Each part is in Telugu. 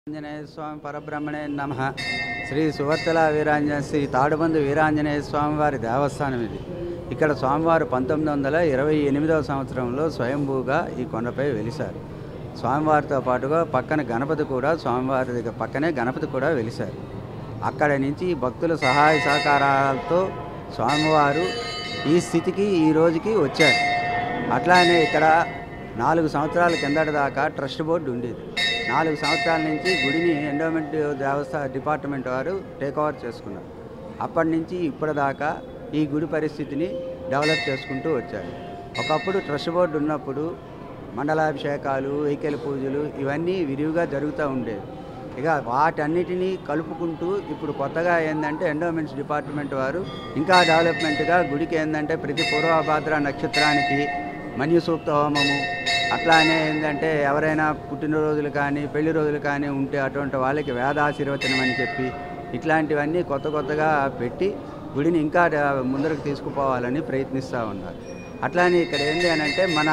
ఆంజనేయ స్వామి పరబ్రహ్మణే నమ శ్రీ సువర్తల వీరాంజనేయ శ్రీ తాడుబందు వీరాంజనేయ స్వామి వారి దేవస్థానం ఇది ఇక్కడ స్వామివారు పంతొమ్మిది వందల ఇరవై ఎనిమిదవ సంవత్సరంలో స్వయంభూగా ఈ కొండపై వెలిశారు స్వామివారితో పాటుగా పక్కన గణపతి కూడా స్వామివారి దగ్గర పక్కనే గణపతి కూడా వెలిశారు అక్కడ నుంచి భక్తుల సహాయ సహకారాలతో స్వామివారు ఈ స్థితికి ఈ రోజుకి వచ్చారు అట్లానే ఇక్కడ నాలుగు సంవత్సరాల కిందట దాకా ట్రస్ట్ బోర్డు ఉండేది నాలుగు సంవత్సరాల నుంచి గుడిని ఎండోమెంట్ దేవస్థాన డిపార్ట్మెంట్ వారు టేక్ ఓవర్ చేసుకున్నారు అప్పటి నుంచి ఇప్పటిదాకా ఈ గుడి పరిస్థితిని డెవలప్ చేసుకుంటూ వచ్చారు ఒకప్పుడు ట్రస్ట్ బోర్డు ఉన్నప్పుడు మండలాభిషేకాలు వెహికల్ పూజలు ఇవన్నీ విరివిగా జరుగుతూ ఉండేవి ఇక వాటన్నిటినీ కలుపుకుంటూ ఇప్పుడు కొత్తగా ఏంటంటే ఎండోమెంట్స్ డిపార్ట్మెంట్ వారు ఇంకా డెవలప్మెంట్గా గుడికి ఏంటంటే ప్రతి పూర్వభాద్ర నక్షత్రానికి మన్యు సూక్త హోమము అట్లానే ఏంటంటే ఎవరైనా పుట్టినరోజులు కానీ పెళ్లి రోజులు కానీ ఉంటే అటువంటి వాళ్ళకి వేదాశీర్వచనం అని చెప్పి ఇట్లాంటివన్నీ కొత్త కొత్తగా పెట్టి గుడిని ఇంకా డ- ముందరకు తీసుకుపోవాలని ప్రయత్నిస్తూ ఉన్నారు అట్లానే ఇక్కడ ఏంటి అని అంటే మన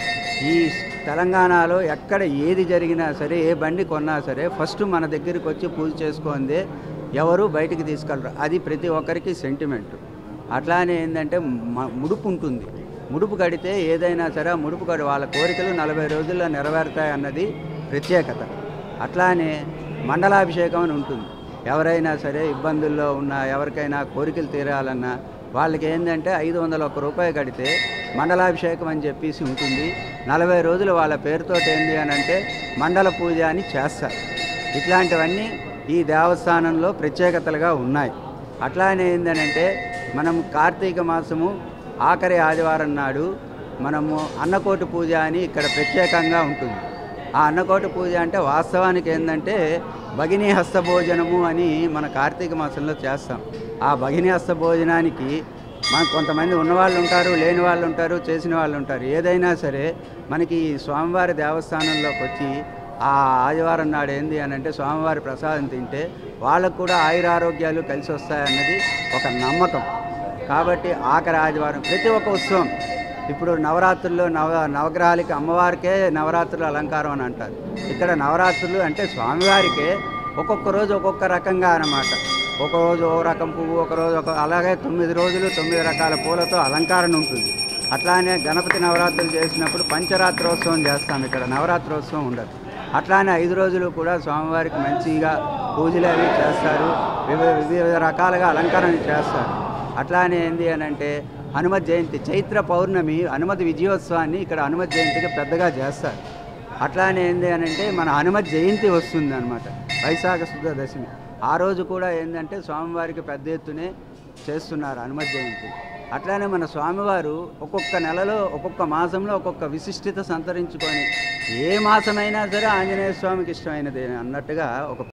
ఈ తెలంగాణలో ఎక్కడ ఏది జరిగినా సరే ఏ బండి కొన్నా సరే ఫస్ట్ మన దగ్గరికి వచ్చి పూజ చేసుకుందే ఎవరు బయటికి తీసుకెళ్ళరు అది ప్రతి ఒక్కరికి సెంటిమెంట్ అట్లానే ఏంటంటే మ- ముడుపు ఉంటుంది ముడుపు కడితే ఏదైనా సరే ఆ ముడుపు కడి వాళ్ళ కోరికలు నలభై రోజుల్లో నెరవేరుతాయి అన్నది ప్రత్యేకత అట్లానే మండలాభిషేకం అని ఉంటుంది ఎవరైనా సరే ఇబ్బందుల్లో ఉన్న ఎవరికైనా కోరికలు తీరాలన్నా వాళ్ళకి ఏంటంటే ఐదు వందల ఒక్క రూపాయి కడితే మండలాభిషేకం అని చెప్పేసి ఉంటుంది నలభై రోజులు వాళ్ళ పేరుతో ఏంది అని అంటే మండల పూజ అని చేస్తారు ఇట్లాంటివన్నీ ఈ దేవస్థానంలో ప్రత్యేకతలుగా ఉన్నాయి అట్లానే ఏంటనంటే మనం కార్తీక మాసము ఆఖరి ఆదివారం నాడు మనము అన్నకోటి పూజ అని ఇక్కడ ప్రత్యేకంగా ఉంటుంది ఆ అన్నకోటి పూజ అంటే వాస్తవానికి ఏంటంటే భగిని హస్త భోజనము అని మన కార్తీక మాసంలో చేస్తాం ఆ భగిని హస్త భోజనానికి మన కొంతమంది ఉన్నవాళ్ళు ఉంటారు లేని వాళ్ళు ఉంటారు చేసిన వాళ్ళు ఉంటారు ఏదైనా సరే మనకి ఈ స్వామివారి దేవస్థానంలోకి వచ్చి ఆ ఆదివారం నాడు ఏంది అని అంటే స్వామివారి ప్రసాదం తింటే వాళ్ళకు కూడా ఆయురారోగ్యాలు కలిసి వస్తాయన్నది ఒక నమ్మకం కాబట్టి ఆఖరి ఆదివారం ప్రతి ఒక్క ఉత్సవం ఇప్పుడు నవరాత్రుల్లో నవ నవగ్రహాలకి అమ్మవారికే నవరాత్రులు అలంకారం అని అంటారు ఇక్కడ నవరాత్రులు అంటే స్వామివారికే ఒక్కొక్క రోజు ఒక్కొక్క రకంగా అన్నమాట ఒక రోజు ఒక రకం పువ్వు ఒక రోజు ఒక అలాగే తొమ్మిది రోజులు తొమ్మిది రకాల పూలతో అలంకరణ ఉంటుంది అట్లానే గణపతి నవరాత్రులు చేసినప్పుడు పంచరాత్రోత్సవం చేస్తాం ఇక్కడ నవరాత్రోత్సవం ఉండదు అట్లానే ఐదు రోజులు కూడా స్వామివారికి మంచిగా పూజలు అవి చేస్తారు వివిధ వివిధ రకాలుగా అలంకరణ చేస్తారు అట్లానే ఏంది అని అంటే హనుమత్ జయంతి చైత్ర పౌర్ణమి హనుమత్ విజయోత్సవాన్ని ఇక్కడ హనుమత్ జయంతిగా పెద్దగా చేస్తారు అట్లానే ఏంది అని అంటే మన హనుమత్ జయంతి వస్తుంది అనమాట వైశాఖ శుద్ధ దశమి ఆ రోజు కూడా ఏంటంటే స్వామివారికి పెద్ద ఎత్తునే చేస్తున్నారు హనుమత్ జయంతి అట్లానే మన స్వామివారు ఒక్కొక్క నెలలో ఒక్కొక్క మాసంలో ఒక్కొక్క విశిష్టత సంతరించుకొని ఏ మాసమైనా సరే ఆంజనేయ స్వామికి ఇష్టమైనది అన్నట్టుగా ఒక